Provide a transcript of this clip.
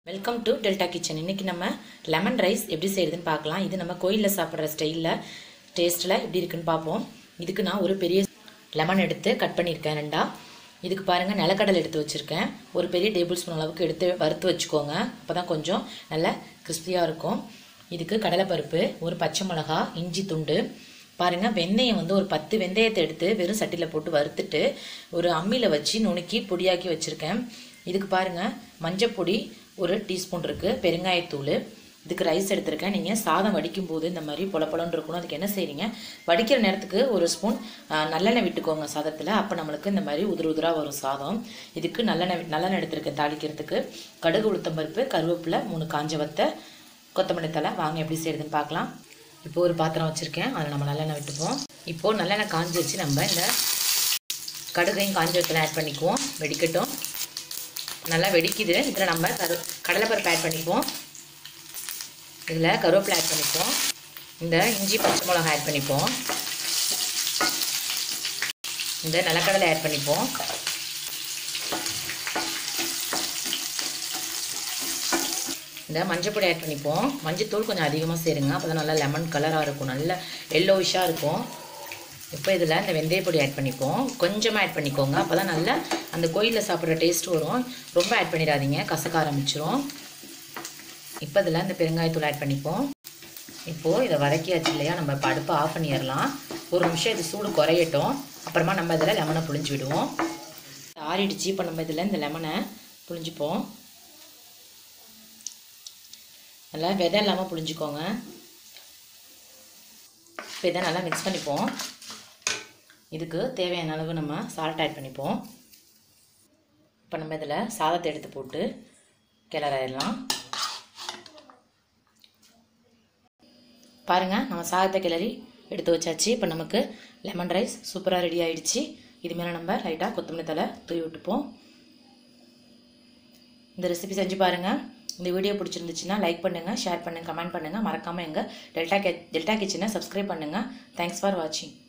welcome to delta kitchen இன்றைக்கி நம்ம lemon rice எப்படி செய்கிறதுன்னு பார்க்கலாம் இது நம்ம கோயிலில் சாப்பிட்ற ஸ்டைலில் டேஸ்ட்டில் எப்படி இருக்குன்னு பார்ப்போம் இதுக்கு நான் ஒரு பெரிய லெமன் எடுத்து கட் பண்ணியிருக்கேன் ரெண்டா இதுக்கு பாருங்கள் நிலக்கடலை எடுத்து வச்சுருக்கேன் ஒரு பெரிய டேபிள் ஸ்பூன் அளவுக்கு எடுத்து வறுத்து வச்சுக்கோங்க அப்போ தான் கொஞ்சம் நல்ல கிறிஸ்பியாக இருக்கும் இதுக்கு கடலைப்பருப்பு ஒரு பச்சை மிளகா இஞ்சி துண்டு பாருங்கள் வெந்தயம் வந்து ஒரு பத்து வெந்தயத்தை எடுத்து வெறும் சட்டியில் போட்டு வறுத்துட்டு ஒரு அம்மியில் வச்சு நுணுக்கி பொடியாக்கி வச்சுருக்கேன் இதுக்கு பாருங்கள் மஞ்சப்பொடி ஒரு டீஸ்பூன் இருக்குது பெருங்காயத்தூள் இதுக்கு ரைஸ் எடுத்திருக்கேன் நீங்கள் சாதம் வடிக்கும் போது இந்த மாதிரி பொல பொலன்னு இருக்கணும் அதுக்கு என்ன செய்றீங்க வடிக்கிற நேரத்துக்கு ஒரு ஸ்பூன் ஆஹ், நல்லெண்ணெய் விட்டுக்கோங்க சாதத்தில் அப்போ நம்மளுக்கு இந்த மாதிரி உதிர உதிராக வரும் சாதம் இதுக்கு நல்லெண்ணெய் வி- நல்லெண்ணெய் எடுத்திருக்கேன் தாளிக்கிறதுக்கு கடுகு உளுத்தம்பருப்பு கருவேப்பிலை மூணு காஞ்ச வத்தை கொத்தமல்லி தலை வாங்க எப்படி செய்யுதுன்னு பார்க்கலாம் இப்போ ஒரு பாத்திரம் வச்சுருக்கேன் அதில் நம்ம நல்லெண்ணெய் விட்டுப்போம் இப்போது நல்லெண்ணெய் காஞ்சி வச்சு நம்ம இந்த கடுகையும் காஞ்ச வத்தலை ஆட் பண்ணிக்குவோம் வெடிக்கட்டும் நல்லா வெடிக்குது இதில் நம்ம கரு கடலைப்பருப்பு ஆட் பண்ணிப்போம் இதில் கருவேப்பிலை ஆட் பண்ணிப்போம் இந்த இஞ்சி பச்சை மிளகாய் ஆட் பண்ணிப்போம் இந்த நிலக்கடலை ஆட் பண்ணிப்போம் இந்த மஞ்சப்பொடி ஆட் பண்ணிப்போம் மஞ்சத்தூள் கொஞ்சம் அதிகமாக சேருங்க அப்போ தான் நல்லா லெமன் கலராக இருக்கும் நல்ல எல்லோவிஷாக இருக்கும் இப்போ இதில் இந்த வெந்தயப்பொடி ஆட் பண்ணிப்போம் கொஞ்சமாக ஆட் பண்ணிக்கோங்க அப்போ தான் நல்லா அந்த கோயிலில் சாப்பிட்ற டேஸ்ட் வரும் ரொம்ப ஆட் பண்ணிடாதீங்க கசக்க ஆரம்பிச்சிரும் இப்போ இதில் இந்த பெருங்காயத்தூள் ஆட் பண்ணிப்போம் இப்போது இதை வதக்கியாச்சு இல்லையா நம்ம இப்போ அடுப்பை ஆஃப் பண்ணிடலாம் ஒரு நிமிஷம் இது சூடு குறையட்டும் அப்புறமா நம்ம இதில் லெமனை புழிஞ்சு விடுவோம் ஆறிடுச்சு இப்போ நம்ம இதில் இந்த லெமனை புழிஞ்சுப்போம் நல்லா விதை இல்லாமல் புழிஞ்சுக்கோங்க இப்போ இதை நல்லா மிக்ஸ் பண்ணிப்போம் இதுக்கு தேவையான அளவு நம்ம சால்ட் ஆட் பண்ணிப்போம் இப்போ நம்ம இதில் சாதத்தை எடுத்து போட்டு கிளறிடலாம் பாருங்கள் நம்ம சாதத்தை கிளறி எடுத்து வச்சாச்சு இப்போ நமக்கு லெமன் ரைஸ் சூப்பராக ரெடி ஆயிடுச்சு இது மேலே நம்ம லைட்டாக கொத்தமல்லி தலை தூவி விட்டுப்போம் இந்த ரெசிபி செஞ்சு பாருங்கள் இந்த வீடியோ பிடிச்சிருந்துச்சுன்னா லைக் பண்ணுங்கள் ஷேர் பண்ணுங்கள் கமெண்ட் பண்ணுங்கள் மறக்காமல் எங்கள் டெல்டா கே டெல்டா கிச்சனை சப்ஸ்கிரைப் பண்ணுங்கள் தேங்க்ஸ் ஃபார் வாட்சிங்